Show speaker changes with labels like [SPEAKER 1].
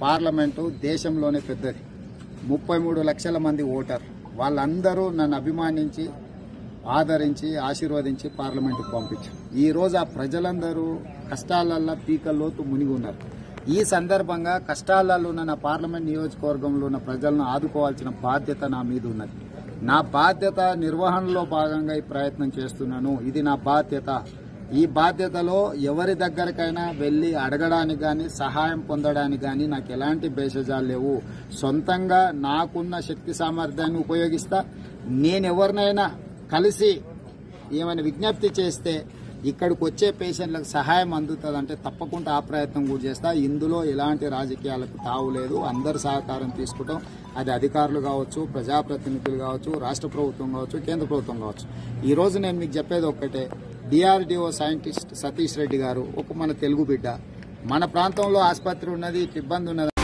[SPEAKER 1] parliament దేశంలోనే పెద్దది ముప్పై మూడు లక్షల మంది ఓటర్ వాళ్ళందరూ నన్ను అభిమానించి ఆదరించి ఆశీర్వదించి పార్లమెంటుకు పంపించారు ఈ రోజు ఆ ప్రజలందరూ కష్టాలల్లో పీకల్లోతు మునిగి ఉన్నారు ఈ సందర్భంగా కష్టాలలో ఉన్న నా పార్లమెంట్ నియోజకవర్గంలో ఉన్న ప్రజలను ఆదుకోవాల్సిన బాధ్యత నా మీద ఉన్నది నా బాధ్యత నిర్వహణలో భాగంగా ఈ ప్రయత్నం చేస్తున్నాను ఇది నా బాధ్యత ఈ బాధ్యతలో ఎవరి దగ్గరకైనా వెళ్ళి అడగడానికి కానీ సహాయం పొందడానికి కానీ నాకు ఎలాంటి భేషజాలు లేవు సొంతంగా నాకున్న శక్తి సామర్థ్యాన్ని ఉపయోగిస్తా నేను ఎవరినైనా కలిసి ఏమైనా విజ్ఞప్తి చేస్తే ఇక్కడికి వచ్చే పేషెంట్లకు సహాయం అందుతుందంటే తప్పకుండా ఆ ప్రయత్నం కూడా చేస్తా ఇందులో ఎలాంటి రాజకీయాలకు తావు లేదు అందరు సహకారం తీసుకుంటాం అది అధికారులు కావచ్చు ప్రజాప్రతినిధులు కావచ్చు రాష్ట్ర ప్రభుత్వం కావచ్చు కేంద్ర ప్రభుత్వం కావచ్చు ఈ రోజు నేను మీకు చెప్పేది ఒక్కటే డిఆర్డిఓ సైంటిస్ట్ సతీష్ రెడ్డి గారు ఒక మన తెలుగు బిడ్డ మన ప్రాంతంలో ఆసుపత్రి ఉన్నది ఇట్లా ఇబ్బంది ఉన్నది